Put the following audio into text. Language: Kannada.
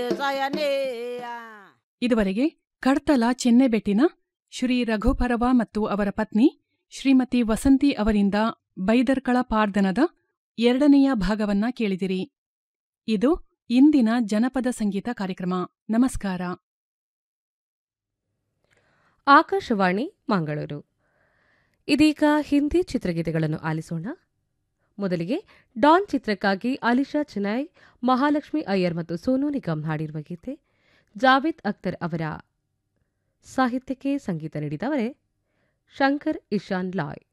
ಇದುವರೆಗೆ ಕಡ್ತಲ ಚೆನ್ನೆಬೆಟ್ಟಿನ ಶ್ರೀ ರಘುಪರವ ಮತ್ತು ಅವರ ಪತ್ನಿ ಶ್ರೀಮತಿ ವಸಂತಿ ಅವರಿಂದ ಬೈದರ್ಕಳ ಪಾರ್ದನದ ಎರಡನೆಯ ಭಾಗವನ್ನ ಕೇಳಿದಿರಿ ಇದು ಇಂದಿನ ಜನಪದ ಸಂಗೀತ ಕಾರ್ಯಕ್ರಮ ನಮಸ್ಕಾರ ಆಕಾಶವಾಣಿ ಮಂಗಳೂರು ಇದೀಗ ಹಿಂದಿ ಚಿತ್ರಗೀತೆಗಳನ್ನು ಆಲಿಸೋಣ ಮೊದಲಿಗೆ ಡಾನ್ ಚಿತ್ರಕ್ಕಾಗಿ ಅಲಿಶಾ ಚೆನ್ನೈ ಮಹಾಲಕ್ಷ್ಮಿ ಅಯ್ಯರ್ ಮತ್ತು ಸೋನು ನಿಗಮ್ ಹಾಡಿರುವ ಗೀತೆ ಜಾವೇದ್ ಅಖ್ತರ್ ಅವರ ಸಾಹಿತ್ಯಕ್ಕೆ ಸಂಗೀತ ನೀಡಿದವರೇ ಶಂಕರ್ ಇಶಾನ್ ಲಾಯ್